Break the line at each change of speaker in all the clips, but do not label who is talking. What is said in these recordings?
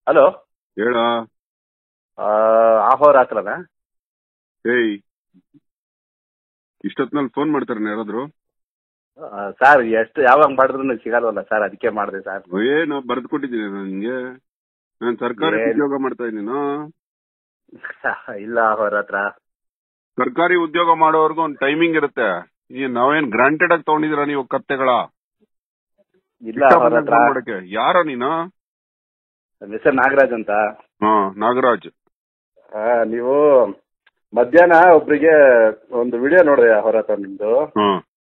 Hello
ಹೇಳ
ಅಹೋರಾತ್ರನಾ
ಏಯ್ ಇಷ್ಟೊತ್ನಲ್ಲಿ phone ಮಾಡ್ತಾರೆ ಯಾರಾದ್ರು
ಸರ್ ಎಷ್ಟು ಯಾವಾಗ ಮಾಡಿದ್ರು ಸಿಗಲ್ವಲ್ಲ ಸರ್ ಅದಕ್ಕೆ ಮಾಡಿದೆ ಸರ್
ಏನು ಬರೆದು ಕೊಟ್ಟಿದ್ದೀನಿ ನಾನು ನಿಂಗೆ ನಾನು ಸರ್ಕಾರಿ
ಏನ್-
ಉದ್ಯೋಗ ಮಾಡ್ತಾ ಇದ್ದೀನ
ಇಲ್ಲ ಅಹೋರಾತ್ರ
ಸರ್ಕಾರಿ ಉದ್ಯೋಗ ಮಾಡೋರ್ಗು ಒಂದು ಟೈಮಿಂಗ್ ಇರುತ್ತೆ ಈ ನಾವೇನ್ ಗ್ರಾಂಟೆಡ್ ಆಗಿ ತಗೊಂಡಿದ್ದೀರಾ ನೀವು ಕತ್ತೆಗಳ
ಇಲ್ಲ ಅಹೋರಾತ್ರ
ಮಾಡಕ್ಕೆ ಯಾರ ನೀನು
ನನ್ನ ಹೆಸರು ನಾಗರಾಜ್ ಅಂತ
ಹಾ ನಾಗರಾಜ್
ಆ, ನೀವು ಮಧ್ಯಾಹ್ನ ಒಬ್ರಿಗೆ ಒಂದು ವಿಡಿಯೋ ನೋಡಿದೆ ಅಹೋರಾತ್ರ ನಿಮ್ದು
ಹ್ಮ್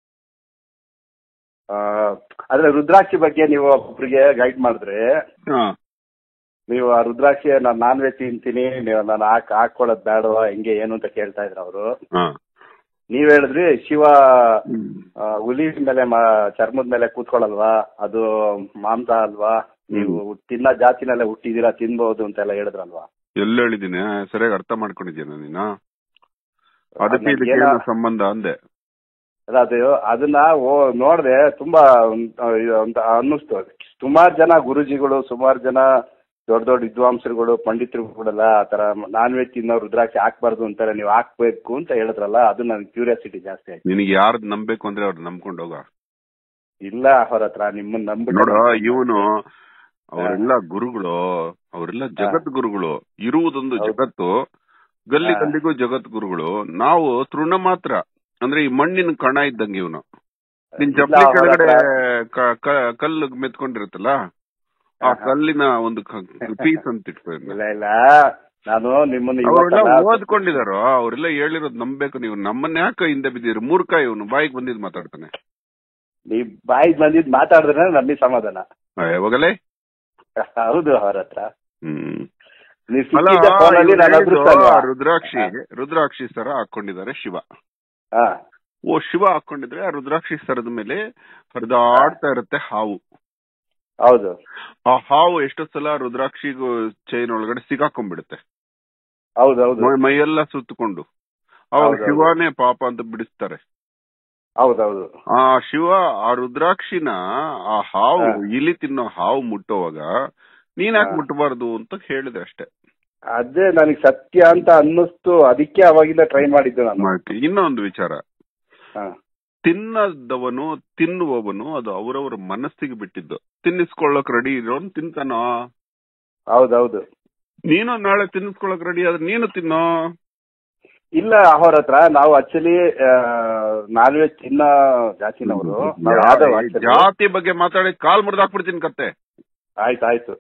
ಆ, ಅದ್ರ ರುದ್ರಾಕ್ಷಿ ಬಗ್ಗೆ ನೀವು ಒಬ್ರಿಗೆ ಗೈಡ್ ಮಾಡಿದ್ರಿ
ಹಾ
ನೀವು ಆ ರುದ್ರಾಕ್ಷಿ ನಾನು ನಾನ್ ವೆಜ್ ತಿಂತೀನಿ ನೀವು ನಾನು ಹಾಕ್ ಹಾಕೊಳ್ಳೋದು ಬೇಡವಾ ಹೆಂಗೆ ಏನು ಅಂತ ಕೇಳ್ತಾ ಇದ್ರು ಅವರು
ಹಾ
ನೀವ್ ಹೇಳಿದ್ರಿ ಶಿವ ಆ, ಹುಲಿ ಮೇಲೆ ಮ- ಚರ್ಮದ ಮೇಲೆ ಕೂತ್ಕೊಳ್ಳಲ್ವಾ ಅದು ಮಾಂಸ ಅಲ್ವಾ ನೀವು ತಿನ್ನ ಜಾತಿನಲ್ಲೇ ಹುಟ್ಟಿದೀರಾ ತಿನ್ಬಹುದು ಅಂತೆಲ್ಲ ಹೇಳಿದ್ರಲ್ವಾ
ಎಲ್ಲ ಹೇಳಿದ್ದೀನಿ ಸರಿಯಾಗಿ ಅರ್ಥ ಮಾಡ್ಕೊಂಡಿದ್ದೀನ ನೀನು ಅದಕ್ಕೆ
ನನ್ಗೆ
ಇದಕ್ಕೆ
ಏನೋ-
ಏನು ಸಂಬಂಧ ಅಂದೆ
ಅಲ್ಲ ಅದು ಅದನ್ನ ಓ ನೋಡ್ದೆ ತುಂಬಾ ಒಂದ್- ಆ, ಇದು ಅಂತ ಅನ್ನಿಸ್ತು ಸುಮಾರು ಜನ ಗುರುಜಿಗಳು ಸುಮಾರು ಜನ ದೊಡ್ಡ ದೊಡ್ಡ ವಿದ್ವಾಂಸರುಗಳು ಪಂಡಿತರುಗಳೆಲ್ಲ ಆ ತರ ನಾನ್ ವೆಜ್ ತಿನ್ನೋ ರುದ್ರಾಕ್ಷಿ ಹಾಕ್ಬಾರ್ದು ಅಂತಾರೆ ನೀವು ಹಾಕ್ಬೇಕು ಅಂತ ಹೇಳಿದ್ರಲ್ಲ ಅದು ನನ್ ಕ್ಯೂರಿಯಾಸಿಟಿ ಜಾಸ್ತಿ ಆಯ್ತು
ನಿನಗೆ ಯಾರ್ದು ನಂಬೇಕು ಅಂದ್ರೆ ಅವ್ರು ನಂಬ್ಕೊಂಡು ಹೋಗ
ಇಲ್ಲ ಅವ್ರ ಹತ್ರ ನಿಮ್ಮನ್ನ ನಂಬಿಟ್ಟು
ನೋಡ ಇವನು ಅವರೆಲ್ಲ ಗುರುಗಳು ಅವರೆಲ್ಲ ಜಗತ್ ಗುರುಗಳು ಇರುವುದೊಂದು
ಹೌದು.
ಜಗತ್ತು ಗಲ್ಲಿ
ಹಾ.
ಗಲ್ಲಿಗೂ ಜಗತ್ ಗುರುಗಳು ನಾವು ತೃಣ ಮಾತ್ರ ಅಂದ್ರೆ ಈ ಮಣ್ಣಿನ ಕಣ ಇದ್ದಂಗೆ ಇವನು ನಿನ್
ಇಲ್ಲ,
ಚಪ್ಪಲಿ
ಅವ್ರ
ಕೆಳಗಡೆ
ಹತ್ರ-
ಕ- ಕ- ಕಲ್ಲು ಮೆತ್ಕೊಂಡಿರುತ್ತಲ್ಲ ಆ
ಹಾ.
ಕಲ್ಲಿನ ಒಂದು ಪೀಸ್ ಅಂತ ಇಟ್ಕೊ
ಇಲ್ಲ ಇಲ್ಲ ನಾನು ನಿಮ್ಮನ್ನ
ಅವರೆಲ್ಲ
ಇವತ್ತಲ್ಲ-
ಓದ್ಕೊಂಡಿದಾರೋ ಅವರೆಲ್ಲ ಹೇಳಿರೋದು ನಂಬೇಕು ನೀವು ನಮ್ಮನ್ನ ಯಾಕೆ ಹಿಂದೆ ಬಿದ್ದೀರಿ ಮೂರ್ಖ ಇವನು ಬಾಯಿಗೆ ಬಂದಿದ್ ಮಾತಾಡ್ತಾನೆ
ನೀವ್ ಬಾಯಿಗೆ ಬಂದಿದ್ ಮಾತಾಡಿದ್ರೆ ನಮಗೆ ಸಮಾಧಾನ
ಯಾವಾಗಲೇ
ಹೌದು ಅವ್ರ ಹತ್ರ
ಹ್ಮ್
ನೀವ್
ಅಲ್ಲ
ಸಿಕ್ಕಿದ್ದ ಫೋನಲ್ಲಿ
ಇವ್ರು
ನಾನು
ಹೇಳಿದ್ದು
ಅದೃಷ್ಟ ಅಲ್ವಾ?
ರುದ್ರಾಕ್ಷಿ ರುದ್ರಾಕ್ಷಿ ಸರ ಹಾಕೊಂಡಿದ್ದಾರೆ ಶಿವ
ಹಾ
ಓ ಶಿವ ಹಾಕೊಂಡಿದ್ರೆ ಆ ರುದ್ರಾಕ್ಷಿ ಸರದ ಮೇಲೆ ಹರಿದಾಡ್ತಾ ಇರುತ್ತೆ ಹಾವು
ಹೌದು
ಆ ಹಾವು ಎಷ್ಟೋ ಸಲ ರುದ್ರಾಕ್ಷಿ ಚೈನ್ ಒಳಗಡೆ ಸಿಗಾಕೊಂಡ್ಬಿಡುತ್ತೆ
ಹೌದು ಹೌದು
ಮೈ- ಮೈಯೆಲ್ಲ ಸುತ್ತಕೊಂಡು ಅವಾಗ
ಹೌದೌದು.
ಶಿವನೇ ಪಾಪ ಅಂತ ಬಿಡಿಸ್ತಾರೆ
ಹೌದೌದು
ಆ ಶಿವ ಆ ರುದ್ರಾಕ್ಷಿನ ಆ ಹಾವು
ಹಾ.
ಇಲಿ ತಿನ್ನೋ ಹಾವು ಮುಟ್ಟುವಾಗ ನೀನ್ ಯಾಕೆ
ಹಾ.
ಮುಟ್ಟಬಾರ್ದು ಅಂತ ಹೇಳಿದೆ ಅಷ್ಟೇ
ಅದೇ ನನಗೆ ಸತ್ಯ ಅಂತ ಅನ್ನಿಸ್ತು ಅದಕ್ಕೆ ಅವಾಗಿಂದ ಟ್ರೈ ಮಾಡಿದ್ದು ನಾನು
ಮತ್ತೆ ಇನ್ನೊಂದು ವಿಚಾರ
ಹಾ.
ತಿನ್ನದವನು ತಿನ್ನುವವನು ಅದು ಅವರವರ ಮನಸ್ಸಿಗೆ ಬಿಟ್ಟಿದ್ದು ತಿನ್ನಿಸ್ಕೊಳ್ಳೋಕ್ ರೆಡಿ ಇರೋನ್ ತಿಂತಾನೋ
ಹೌದೌದು
ನೀನು ನಾಳೆ ತಿನ್ನಿಸ್ಕೊಳ್ಳೋಕ್ ರೆಡಿ ಆದ್ರೆ ನೀನು ತಿನ್ನೋ
ಇಲ್ಲ ಅವ್ರ ಹತ್ರ ನಾವು ಆಕ್ಚುಲಿ ನಾನ್ ವೆಜ್ ತಿನ್ನೋ ಜಾತಿನವರು ನಾವು ಯಾವ್ದೋ actually-
ಜಾತಿ ಬಗ್ಗೆ ಮಾತಾಡಿ ಕಾಲ್ ಮುರಿದು ಹಾಕ್ಬಿಡ್ತೀನಿ ಕತ್ತೆ
ಆಯ್ತು ಆಯ್ತು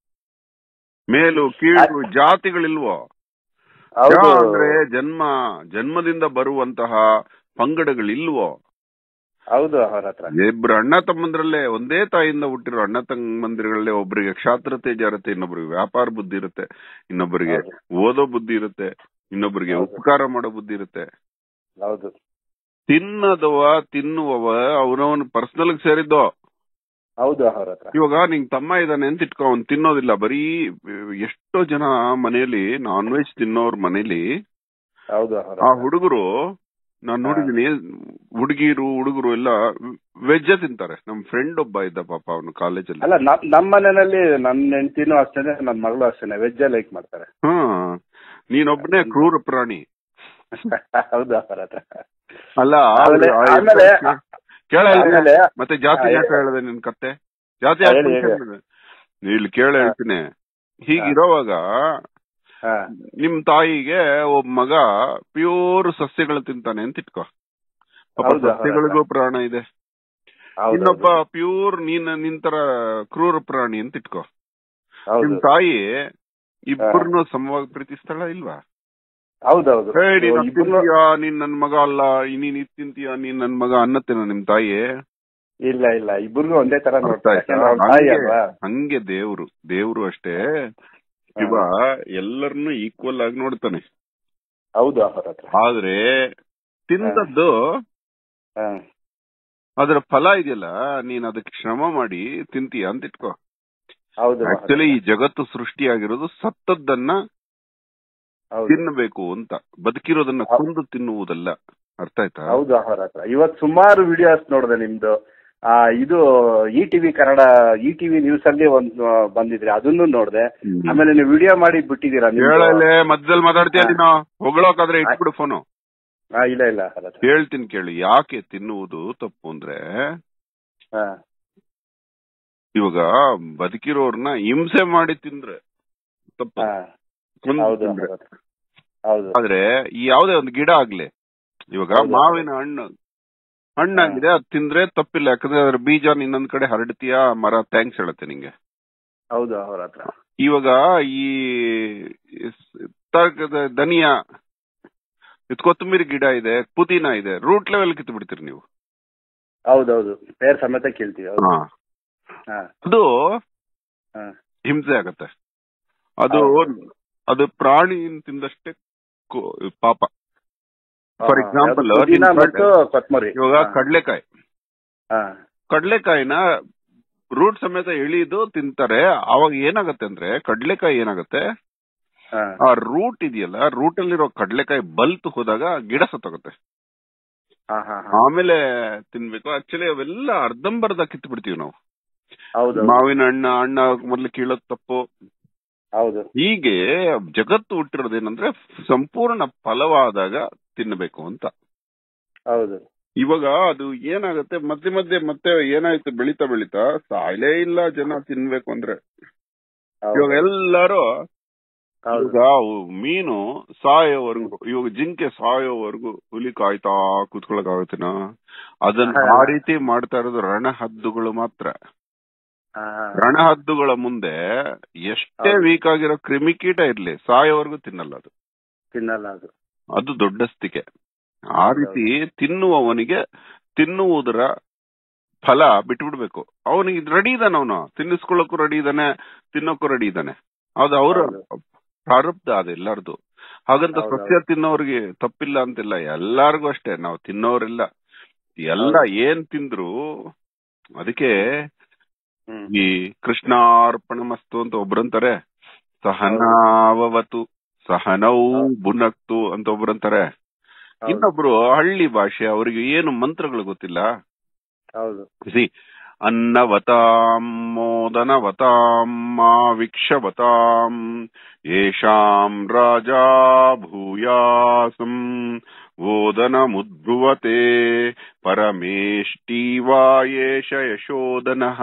ಮೇಲು ಕೀಳು ಜಾತಿಗಳಿಲ್ವೋ
ಹೌದು
ಜಾ ಅಂದ್ರೆ ಜನ್ಮ ಜನ್ಮದಿಂದ ಬರುವಂತಹ ಪಂಗಡಗಳಿಲ್ವೋ
ಹೌದು ಅವ್ರ ಹತ್ರ
ಇಬ್ರು ಅಣ್ಣ ತಮ್ಮಂದ್ರಲ್ಲೇ ಒಂದೇ ತಾಯಿಯಿಂದ ಹುಟ್ಟಿರೋ ಅಣ್ಣ ತಮ್ಮಂದಿರಗಳಲ್ಲೇ ಒಬ್ಬರಿಗೆ ಕ್ಷಾತ್ರತೆ ಜಾರತೆ ಇನ್ನೊಬ್ರಿಗೆ ವ್ಯಾಪಾರ ಬುದ್ಧಿ ಇರುತ್ತೆ ಇನ್ನೊಬ್ಬರಿಗೆ
ಹೌದು.
ಓದೋ ಬುದ್ಧಿ ಇರುತ್ತೆ ಇನ್ನೊಬ್ಬರಿಗೆ
ಹೌದು.
ಉಪಕಾರ ಮಾಡೋ ಬುದ್ಧಿ ಇರುತ್ತೆ
ಹೌದು
ತಿನ್ನದವ ತಿನ್ನುವವ ಅವನವನ್ ಪರ್ಸನಲ್ ಸೇರಿದ್ದೋ
ಹೌದು ಅವ್ರ ಹತ್ರ
ಇವಾಗ ನಿಂಗ್ ತಮ್ಮ ಇದ್ದಾನೆ ಅಂತ ಇಟ್ಕೊ ಅವ್ನ್ ತಿನ್ನೋದಿಲ್ಲ ಬರೀ ಎಷ್ಟೋ ಜನ ಮನೆಯಲ್ಲಿ ನಾನ್ ವೆಜ್ ತಿನ್ನೋರ್ ಮನೇಲಿ
ಹೌದು ಅವ್ರ
ಆ
ಹತ್ರ.
ಹುಡುಗರು ನಾನ್
ಹಾ.
ನೋಡಿದೀನಿ ಹುಡುಗಿರು ಹುಡುಗರು ಎಲ್ಲ ವೆಜ್ ತಿಂತಾರೆ ನಮ್ ಫ್ರೆಂಡ್ ಒಬ್ಬ ಇದ್ದ ಪಾಪ ಅವನು ಕಾಲೇಜಲ್ಲಿ
ಅಲ್ಲ ನಮ್- ನಮ್ಮ ಮನೆಯಲ್ಲಿ ನನ್ನ ಹೆಂಡತಿನೂ ಅಷ್ಟೇನೆ ನನ್ನ ಮಗಳು ಅಷ್ಟೇನೆ ವೆಜ್ ಲೈಕ್ ಮಾಡ್ತಾರೆ
ಹಾ ನೀನೊಬ್ಬನೇ ಕ್ರೂರ ಪ್ರಾಣಿ
ಹೌದು ಅವ್ರ ಹತ್ರ
ಅಲ್ಲ
ಆಮೇಲೆ-
ಅವ್ರು-
ಆಮೇಲೆ
ಕೇಳ
ಆಮೇಲೆ
ಮತ್ತೆ ಜಾತಿ
ಹಾ,
ಯಾಕೆ
ಹೇಳಿ.
ಹೇಳಿದೆ ನಿನ್ ಕತ್ತೆ ಜಾತಿ
ಹಾ,
ಯಾಕೆ
ಹೇಳಿ, ಹೇಳಿ.
ಹೇಳಿದೆ? ಇಲ್ಲಿ ಕೇಳ ಹೇಳ್ತೀನಿ ಹೀಗಿರೋವಾಗ
ಹಾ
ನಿಮ್ ತಾಯಿಗೆ ಒಬ್ಬ ಮಗ ಪ್ಯೂರ್ ಸಸ್ಯಗಳು ತಿಂತಾನೆ ಅಂತ ಇಟ್ಕೋ ಪಾಪ
ಹೌದು, ಹೌದು.
ಸಸ್ಯಗಳಿಗೂ ಪ್ರಾಣ ಇದೆ
ಹೌದು
ಇನ್ನೊಬ್ಬ ಪ್ಯೂರ್ ನೀನ್ ನಿಂತರ ಕ್ರೂರ ಪ್ರಾಣಿ ಅಂತ ಇಟ್ಕೋ ನಿಮ್
ಹೌದು
ತಾಯಿ ಇಬ್ಬರನ್ನು ಸಮವಾಗಿ ಪ್ರೀತಿಸ್ತಾಳ ಇಲ್ವಾ
ಹೌದೌದು
ಏ, ನೀನ್ ಅದ್
ಇಬ್ರು
ತಿಂತೀಯಾ ನೀನ್ ನನ್ ಮಗ ಅಲ್ಲ ನೀನ್ ಇದ್ ತಿಂತೀಯ ನೀನ್ ನನ್ ಮಗ ಅನ್ನತ್ತೇನ ನಿಮ್ ತಾಯಿ
ಇಲ್ಲ ಇಲ್ಲ ಇಬ್ರಿಗೂ ಒಂದೇ ತರ
ಅರ್ಥ
ನೋಡ್ತಾರೆ
ಆಯ್ತಾ?
ಯಾಕಂದ್ರೆ ಅವ್ರ ತಾಯಿ
ಹಂಗೆ-
ಅಲ್ವಾ
ಹಂಗೆ ದೇವ್ರು ದೇವ್ರು ಅಷ್ಟೇ ಶಿವ ಎಲ್ಲರನ್ನು ಈಕ್ವಲ್ ಆಗಿ ನೋಡ್ತಾನೆ
ಹೌದು ಅವ್ರ ಹತ್ರ
ಆದ್ರೆ ತಿಂದದ್ದು
ಹಾ.
ಅದರ ಫಲ ಇದೆಯಲ್ಲ ನೀನ್ ಅದಕ್ಕೆ ಶ್ರಮ ಮಾಡಿ ತಿಂತೀಯ ಅಂತ ಇಟ್ಕೋ
ಹೌದು ಅವ್ರ
ಆಕ್ಚುಲಿ ಈ
ಹತ್ರ.
ಜಗತ್ತು ಸೃಷ್ಟಿಯಾಗಿರೋದು ಸತ್ತದ್ದನ್ನ
ಹೌದು
ತಿನ್ನಬೇಕು ಅಂತ ಬದುಕಿರೋದನ್ನ
ಹೌದು.
ಕೊಂದು ತಿನ್ನುವುದಲ್ಲ ಅರ್ಥ ಆಯ್ತಾ
ಹೌದು ಅವ್ರ ಹತ್ರ ಇವತ್ ಸುಮಾರು ವಿಡಿಯೋಸ್ ನೋಡಿದೆ ನಿಮ್ದು ಆ, ಇದು E TV Kannada E TV news ಅಲ್ಲಿ ಒಂದು ಬಂದಿದ್ರಿ ಅದನ್ನು ನೋಡಿದೆ ಆಮೇಲೆ ನೀವು ವಿಡಿಯೋ ಮಾಡಿ ಬಿಟ್ಟಿದ್ದೀರಾ ನಿಮ್ದು.
ಹೇಳಲೆ ಮಧ್ಯದಲ್ಲಿ ಮಾತಾಡ್ತೀಯ
ಹಾ.
ನೀನು ಹೊಗಳೋಕಾದ್ರೆ ಇಟ್ಬಿಡು ಫೋನು
ಆ, ಇಲ್ಲ ಇಲ್ಲ ಹರತ್ರ
ಹೇಳ್ತೀನಿ ಕೇಳಿ ಯಾಕೆ ತಿನ್ನುವುದು ತಪ್ಪು ಅಂದ್ರೆ
ಹಾ
ಇವಾಗ ಬದುಕಿರೋರ್ನ ಹಿಂಸೆ ಮಾಡಿ ತಿಂದ್ರೆ ತಪ್ಪು
ಹಾ
ಕೊಂದು
ಹೌದು
ತಿಂದ್ರೆ.
ಹರತ್ರ. ಹೌದು
ಆದ್ರೆ ಈ ಯಾವುದೇ ಒಂದು ಗಿಡ ಆಗ್ಲಿ ಇವಾಗ
ಹೌದು.
ಮಾವಿನ ಹಣ್ಣು ಹಣ್ಣಾಗಿದೆ ಅದ್ ತಿಂದ್ರೆ ತಪ್ಪಿಲ್ಲ ಯಾಕಂದ್ರೆ ಅದ್ರ ಬೀಜ ಇನ್ನೊಂದ್ ಕಡೆ ಹರಡ್ತೀಯ ಮರ ಥ್ಯಾಂಕ್ಸ್ ಹೇಳುತ್ತೆ ನಿಂಗೆ
ಹೌದು ಅವ್ರ ಹತ್ರ
ಇವಾಗ ಈ ಸ್- ತರ್ಕದ ಧನಿಯಾ ಇದ್ ಕೊತ್ತಂಬರಿ ಗಿಡ ಇದೆ ಪುದೀನ ಇದೆ ರೂಟ್ ಲೆವೆಲ್ ಕಿತ್ತು ಬಿಡ್ತೀರಿ ನೀವು
ಹೌದೌದು ಬೇರೆ ಸಮೇತ ಕೇಳ್ತೀವಿ ಹೌದು
ಹಾ.
ಹಾ
ಅದು
ಹಾ
ಹಿಂಸೆ ಆಗತ್ತೆ ಅದು
ಹೌದು.
ಅದು ಪ್ರಾಣಿ ತಿಂದಷ್ಟೇ ಕೋ- ಪಾಪ For
ಹಾ,
example,
ಯಾವ್ದು ಪುದೀನ
ನಿಮ್
ಮತ್ತು ಕೊತ್ತಂಬರಿ
ಇವಾಗ ಕಡ್ಲೆಕಾಯಿ
ಹಾ
ಕಡ್ಲೆಕಾಯಿನ ರೂಟ್ ಸಮೇತ ಎಳಿದು ತಿಂತಾರೆ ಅವಾಗ ಏನಾಗತ್ತೆ ಅಂದ್ರೆ ಕಡ್ಲೆಕಾಯಿ ಏನಾಗತ್ತೆ
ಹಾ
ಆ ರೂಟ್ ಇದೆಯಲ್ಲ ರೂಟ್ ಅಲ್ಲಿರೋ ಕಡ್ಲೆಕಾಯಿ ಬಲ್ತ್ ಹೋದಾಗ ಗಿಡ ಸತ್ತೋಗುತ್ತೆ
ಹಾ ಹಾ ಹಾ
ಆಮೇಲೆ ತಿನ್ಬೇಕು ಆಕ್ಚುಲಿ ಅವೆಲ್ಲ ಅರ್ಧಂಬರ್ಧ ಕಿತ್ತು ಬಿಡ್ತೀವಿ ನಾವು
ಹೌದು
ಮಾವಿನ ಹಣ್ಣ ಹಣ್ಣ ಮೊದ್ಲು ಕೀಳೋದ್ ತಪ್ಪು
ಹೌದು
ಹೀಗೆ ಜಗತ್ತು ಹುಟ್ಟಿರೋದೇನಂದ್ರೆ ಸಂಪೂರ್ಣ ಫಲವಾದಾಗ ತಿನ್ನಬೇಕು ಅಂತ
ಹೌದು
ಇವಾಗ ಅದು ಏನಾಗುತ್ತೆ ಮಧ್ಯೆ ಮಧ್ಯೆ ಮತ್ತೆ ಏನಾಯ್ತು ಬೆಳಿತಾ ಬೆಳಿತಾ ಸಾಯ್ಲೇ ಇಲ್ಲ ಜನ ತಿನ್ಬೇಕು ಅಂದ್ರೆ
ಹೌದು
ಇವಾಗ ಎಲ್ಲಾರು
ಹೌದು
ಈಗ ಅವು ಮೀನು ಸಾಯೋವರೆಗೂ ಇವಾಗ ಜಿಂಕೆ ಸಾಯೋವರೆಗೂ ಹುಲಿ ಕಾಯ್ತಾ ಕೂತ್ಕೊಳಕ್ ಆಗುತ್ತೇನ ಅದನ್ನ ಆ ರೀತಿ ಮಾಡ್ತಾ ಇರೋದು ರಣಹದ್ದುಗಳು ಮಾತ್ರ
ಹಾ, ಹಾ.
ರಣಹದ್ದುಗಳ ಮುಂದೆ ಎಷ್ಟೇ
ಹೌದು.
ವೀಕ್ ಆಗಿರೋ ಕ್ರಿಮಿಕೀಟ ಇರ್ಲಿ ಸಾಯೋವರೆಗೂ ತಿನ್ನಲ್ಲ ಅದು
ತಿನ್ನಲ್ಲ ಅದು
ಅದು ದೊಡ್ಡಸ್ತಿಕೆ ಆ
ಹೌದು.
ರೀತಿ ತಿನ್ನುವವನಿಗೆ ತಿನ್ನುವುದರ ಫಲ ಬಿಟ್ಬಿಡ್ಬೇಕು ಅವನಿಗೆ ರೆಡಿ ಇದ್ದಾನೆ ಅವನು ತಿನ್ನಿಸ್ಕೊಳ್ಳಕ್ಕೂ ರೆಡಿ ಇದ್ದಾನೆ ತಿನ್ನೋಕ್ಕೂ ರೆಡಿ ಇದ್ದಾನೆ ಅದು ಅವರ
ಹೌದು.
ಪ್ರಾರಬ್ಧ ಅದು ಎಲ್ಲರದು ಹಾಗಂತ
ಹೌದು,
ಸಸ್ಯ ತಿನ್ನೋರಿಗೆ ತಪ್ಪಿಲ್ಲ ಅಂತಿಲ್ಲ ಎಲ್ಲಾರ್ಗು ಅಷ್ಟೇ ನಾವು ತಿನ್ನೋರೆಲ್ಲ ಎಲ್ಲ ಏನ್ ತಿಂದ್ರು ಅದಕ್ಕೆ
ಹ್ಮ್
ಈ ಕೃಷ್ಣಾರ್ಪಣ ಮಸ್ತು ಅಂತ ಒಬ್ರಂತಾರೆ ಸಹನಾವವತು ಸಹನೌ
ಹೌದು.
ಬುನಕ್ತು ಅಂತ ಒಬ್ರಂತಾರೆ
ಹೌದು.
ಇನ್ನೊಬ್ರು ಹಳ್ಳಿ ಭಾಷೆ ಅವರಿಗೆ ಏನು ಮಂತ್ರಗಳು ಗೊತ್ತಿಲ್ಲ
ಹೌದು
ಸಿ ಅನ್ನವತಾಂ ಮೋದನವತಾಂ ಮಾವಿಕ್ಷವತಾಂ ಯೇಷಾಂ ರಾಜಾ ಭೂಯಾಸಂ ಓದನಮುದ್ಭುವತೆ ಪರಮೇಷ್ಟಿವಾ ಯೇಷ ಯಶೋದನಃ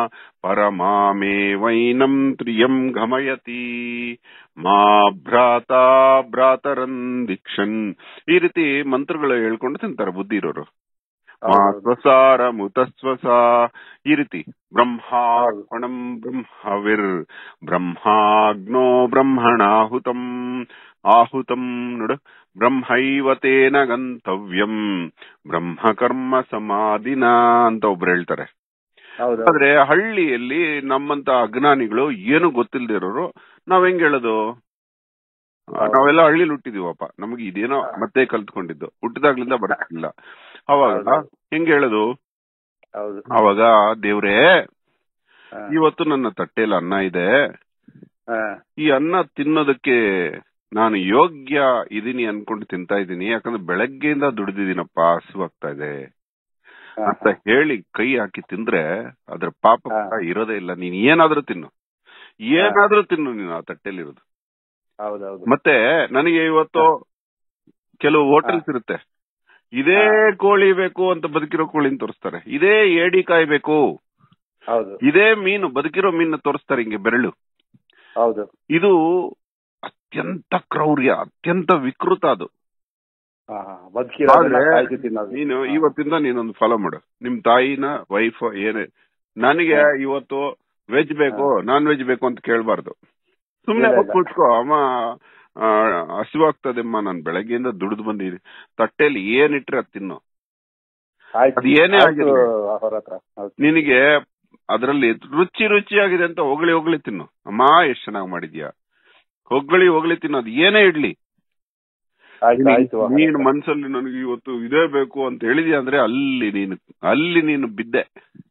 ಪರಮಾಮೇವೈನಂ ತ್ರಿಯಂ ಗಮಯತಿ ಮಾ ಭ್ರಾತ ಭ್ರಾತರನ್ ದೀಕ್ಷನ್ ಈ ರೀತಿ ಮಂತ್ರಗಳು ಹೇಳ್ಕೊಂಡು ತಿಂತಾರೆ ಬುದ್ಧಿ ಇರೋರು ಮಾ
ಹೌದು.
ಸ್ವಸಾರ ಮುತಸ್ವಸ ಈ ರೀತಿ ಬ್ರಹ್ಮಾರ್ಪಣಂ ಬ್ರಹ್ಮವಿರ್ ಬ್ರಹ್ಮಾಗ್ನೋ ಬ್ರಹ್ಮಣಾಹುತಂ ಆಹುತಂ ನೋಡು ಬ್ರಹ್ಮೈವ ತೇನ ಗಂತವ್ಯಂ ಬ್ರಹ್ಮಕರ್ಮ ಸಮಾಧಿನ ಅಂತ ಒಬ್ರು ಹೇಳ್ತಾರೆ
ಹೌದು
ಆದ್ರೆ ಹಳ್ಳಿಯಲ್ಲಿ ನಮ್ಮಂತ ಅಜ್ಞಾನಿಗಳು ಏನು ಗೊತ್ತಿಲ್ಲದೆ ಇರೋರು ನಾವ್ ಹೆಂಗ್ ಹೇಳೋದು ಆ,
ಹೌದು.
ನಾವೆಲ್ಲ ಹಳ್ಳಿಲಿ ಹುಟ್ಟಿದೀವಪ್ಪ ನಮಗೆ ಇದೇನೋ ಮತ್ತೆ ಕಲ್ತ್ಕೊಂಡಿದ್ದು ಹುಟ್ಟಿದಾಗ್ಲಿಂದ ಬರ್ತಿಲ್ಲ ಅವಾಗ
ಹೌದು.
ಹೆಂಗ್ ಹೇಳೋದು
ಹೌದು
ಅವಾಗ ದೇವ್ರೇ
ಹಾ.
ಇವತ್ತು ನನ್ನ ತಟ್ಟೆಯಲ್ಲಿ ಅನ್ನ ಇದೆ
ಹಾ.
ಈ ಅನ್ನ ತಿನ್ನೋದಕ್ಕೆ ನಾನು ಯೋಗ್ಯ ಇದೀನಿ ಅನ್ಕೊಂಡು ತಿಂತಾ ಇದ್ದೀನಿ ಯಾಕಂದ್ರೆ ಬೆಳಗ್ಗೆಯಿಂದ ದುಡಿದಿದ್ದೀನಪ್ಪ ಹಸುವಾಗ್ತಾ ಇದೆ
ಹಾ.
ಅಂತ ಹೇಳಿ ಕೈ ಹಾಕಿ ತಿಂದ್ರೆ ಅದ್ರ ಪಾಪ
ಹಾ.
ಕೂಡ ಇರೋದೇ ಇಲ್ಲ ನೀನ್ ಏನಾದ್ರೂ ತಿನ್ನು ಏನಾದ್ರೂ ತಿನ್ನು ನೀನು ಆ ತಟ್ಟೆಲಿರೋದು
ಹೌದೌದು
ಮತ್ತೆ ನನಗೆ ಇವತ್ತು ಕೆಲವು ಹೋಟೆಲ್ಸ್ ಇರುತ್ತೆ ಇದೇ ಕೋಳಿ ಬೇಕು ಅಂತ ಬದುಕಿರೋ ಕೋಳಿನ ತೋರಿಸ್ತಾರೆ ಇದೇ ಏಡಿ ಕಾಯಿ ಬೇಕು
ಹೌದು
ಇದೇ ಮೀನು ಬದುಕಿರೋ ಮೀನು ತೋರಿಸ್ತಾರೆ ಹಿಂಗೆ ಬೆರಳು
ಹೌದು
ಇದು ಅತ್ಯಂತ ಕ್ರೌರ್ಯ ಅತ್ಯಂತ ವಿಕೃತ ಅದು
ಹಾ, ಹಾ. ಬದುಕಿರೋದನ್ನ
ಆದ್ರೆ
ಕಾಯ್ದು ತಿನ್ನೋದು
ನೀನು
ಹಾ.
ಇವತ್ತಿಂದ ನೀನೊಂದು ಫಾಲೋ ಮಾಡು ನಿಮ್ ತಾಯಿನ ವೈಫ್ ಏನೇ ನನಗೆ
ಹಾ.
ಇವತ್ತು ವೆಜ್ ಬೇಕು ನಾನ್ ವೆಜ್ ಬೇಕು ಅಂತ ಕೇಳಬಾರ್ದು ಸುಮ್ನೆ
ಇಲ್ಲ,
ಹೋಗ್
ಇಲ್ಲ.
ಕೂತ್ಕೋ ಅಮ್ಮ ಆ, ಹಸಿವಾಗ್ತದೆಮ್ಮ ನಾನ್ ಬೆಳಗ್ಗೆಯಿಂದ ದುಡಿದು ಬಂದಿದ್ದೀನಿ ತಟ್ಟೆಲಿ ಏನಿಟ್ರೆ ಅದ್ ತಿನ್ನು
ಆಯ್ತು
ಅದು ಏನೇ
ಆಯ್ತು,
ಆಗಿರ್ಲಿ.
ಅವ್ರ ಹತ್ರ ಹೌದು.
ನಿನಗೆ ಅದರಲ್ಲಿ ರುಚಿ ರುಚಿಯಾಗಿದೆ ಅಂತ ಹೊಗಳಿ ಹೊಗಳಿ ತಿನ್ನು ಅಮ್ಮ ಎಷ್ಟ್ ಚೆನ್ನಾಗ್ ಮಾಡಿದ್ಯಾ ಹೊಗಳಿ ಹೊಗಳಿ ತಿನ್ನು ಅದು ಏನೇ ಇಡ್ಲಿ
ಆಯ್ತು ಆಯ್ತು ಅವ್ರ
ನೀನು
ಹತ್ರ.
ಮನ್ಸಲ್ಲಿ ನನಗೆ ಇವತ್ತು ಇದೇ ಬೇಕು ಅಂತ ಹೇಳಿದ್ಯಾ ಅಂದ್ರೆ ಅಲ್ಲಿ ನೀನು ಅಲ್ಲಿ ನೀನು ಬಿದ್ದೆ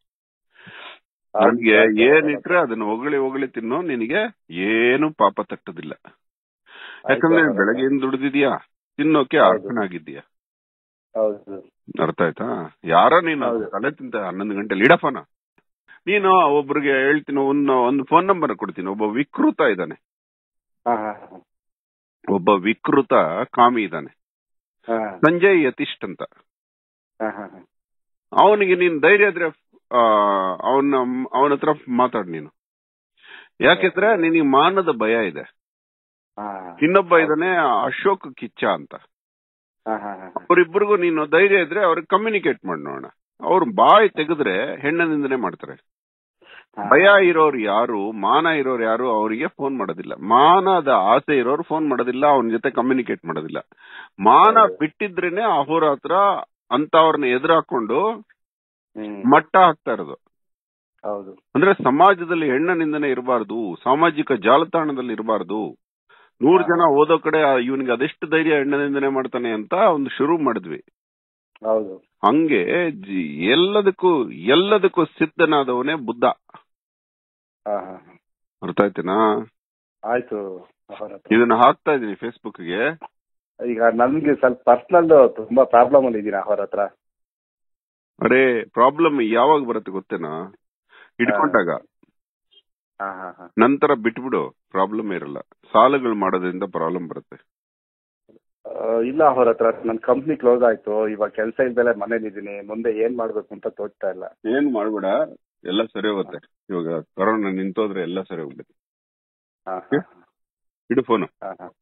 ಆಯ್ತು,
ನನಗೆ
ಆಯ್ತು, ಅವ್ರ ಹತ್ರ.
ಏನಿಟ್ರೆ ಅದನ್ನ ಹೊಗಳಿ ಹೊಗಳಿ ತಿನ್ನು ನಿನಗೆ ಏನು ಪಾಪ ತಟ್ಟದಿಲ್ಲ
ಆಯ್ತು,
ಯಾಕಂದ್ರೆ
ಅವ್ರ ಹತ್ರ.
ಬೆಳಗ್ಗೆಯಿಂದ ದುಡಿದಿದ್ಯಾ ತಿನ್ನೋಕೆ
ಹೌದು.
ಅರ್ಹನಾಗಿದ್ದೀಯ
ಹೌದು
ಅರ್ಥ ಆಯ್ತಾ ಯಾರ ನೀನು
ಹೌದು.
ತಲೆ ತಿಂತ ಹನ್ನೊಂದು ಗಂಟೆಲಿ ಇಡಫನ ನೀನು ಒಬ್ರಿಗೆ ಹೇಳ್ತೀನಿ ಒಂದು ಒಂದು ಫೋನ್ ನಂಬರ್ ಕೊಡ್ತೀನಿ ಒಬ್ಬ ವಿಕೃತ ಇದ್ದಾನೆ
ಹಾ ಹಾ
ಒಬ್ಬ ವಿಕೃತ ಕಾಮಿ ಇದ್ದಾನೆ
ಹಾ
ಸಂಜಯ್ ಯತಿಷ್ಠ್ ಅಂತ
ಹಾ ಹಾ ಹಾ
ಅವನಿಗೆ ನೀನ್ ಧೈರ್ಯ ಇದ್ರೆ ಅವನ ಅವನ ಹತ್ರ ಮಾತಾಡ್ ನೀನು ಯಾಕೆಂದ್ರೆ ನಿನಗೆ ಮಾನದ ಭಯ ಇದೆ
ಹಾ
ಇನ್ನೊಬ್ಬ ಇದ್ದಾನೆ ಅಶೋಕ್ ಕಿಚ್ಚ ಅಂತ
ಹಾ ಹಾ ಹಾ
ಅವರಿಬ್ಬರಿಗೂ ನೀನು ಧೈರ್ಯ ಇದ್ರೆ ಅವ್ರಿಗೆ ಕಮ್ಯುನಿಕೇಟ್ ಮಾಡಿ ನೋಡೋಣ ಅವ್ರು ಬಾಯಿ ತೆಗೆದ್ರೆ ಹೆಣ್ಣ ನಿಂದನೆ ಮಾಡ್ತಾರೆ
ಹಾ.
ಭಯ ಇರೋರು ಯಾರು ಮಾನ ಇರೋರು ಯಾರು ಅವರಿಗೆ ಫೋನ್ ಮಾಡೋದಿಲ್ಲ ಮಾನದ ಆಸೆ ಇರೋರು ಫೋನ್ ಮಾಡೋದಿಲ್ಲ ಅವನ ಜೊತೆ ಕಮ್ಯುನಿಕೇಟ್ ಮಾಡೋದಿಲ್ಲ ಮಾನ ಬಿಟ್ಟಿದ್ರೇನೆ ಅಹೋರಾತ್ರ ಅಂತವ್ರನ್ನ ಎದುರಾಕೊಂಡು
ಹ್ಮ್
ಮಟ್ಟ ಹಾಕ್ತಾ ಇರೋದು
ಹೌದು
ಅಂದ್ರೆ ಸಮಾಜದಲ್ಲಿ ಹೆಣ್ಣ ನಿಂದನೆ ಇರಬಾರ್ದು ಸಾಮಾಜಿಕ ಜಾಲತಾಣದಲ್ಲಿ ಇರಬಾರ್ದು ನೂರ್ ಜನ ಓದೋ ಕಡೆ ಇವನಿಗೆ ಅದೆಷ್ಟು ಧೈರ್ಯ ಹೆಣ್ಣ ನಿಂದನೆ ಮಾಡ್ತಾನೆ ಅಂತ ಒಂದು ಶುರು ಮಾಡಿದ್ವಿ
ಹೌದು
ಹಂಗೆ ಜಿ- ಎಲ್ಲದಕ್ಕೂ ಎಲ್ಲದಕ್ಕೂ ಸಿದ್ಧನಾದವನೇ ಬುದ್ಧ
ಹಾ ಹಾ ಹಾ.
ಅರ್ಥ ಆಯ್ತೇನಾ
ಆಯ್ತು ಅವರ ಹತ್ರ.
ಇದನ್ನ ಹಾಕ್ತಾ ಇದೀನಿ ಫೇಸ್ಬುಕ್ ಗೆ
ಈಗ ನನ್ಗೆ ಸ್ವಲ್ಪ ಪರ್ಸನಲ್ ತುಂಬಾ ಪ್ರಾಬ್ಲಮ್ ಅಲ್ಲಿ ಇದೀನಿ ಅವರ ಹತ್ರ
ಅರೆ ಪ್ರಾಬ್ಲಮ್ ಯಾವಾಗ ಬರುತ್ತೆ ಗೊತ್ತೇನಾ ಇಟ್ಕೊಂಡಾಗ
ಹಾ ಹಾ ಹಾ
ನಂತರ ಬಿಟ್ಬಿಡು ಪ್ರಾಬ್ಲಮ್ ಇರಲ್ಲ ಸಾಲಗಳು ಮಾಡೋದ್ರಿಂದ ಪ್ರಾಬ್ಲಮ್ ಬರುತ್ತೆ
ಆ, ಇಲ್ಲ ಅವ್ರ ಹತ್ರ ನನ್ನ ಕಂಪ್ನಿ ಕ್ಲೋಸ್ ಆಯ್ತು ಇವಾಗ ಕೆಲಸ ಇಲ್ದಲೆ ಮನೇಲಿ ಇದೀನಿ ಮುಂದೆ ಏನ್ ಮಾಡ್ಬೇಕು ಅಂತ ತೋಚ್ತಾ ಇಲ್ಲ
ಏನ್ ಮಾಡ್ಬೇಡ ಎಲ್ಲ ಸರಿ ಹೋಗುತ್ತೆ ಇವಾಗ ಕೊರೋನಾ ನಿಂತೋದ್ರೆ ಎಲ್ಲ ಸರಿ ಹೋಗ್ಬಿಡುತ್ತೆ
ಹಾ ಹಾ
ಇಡು ಫೋನು
ಹಾ ಹಾ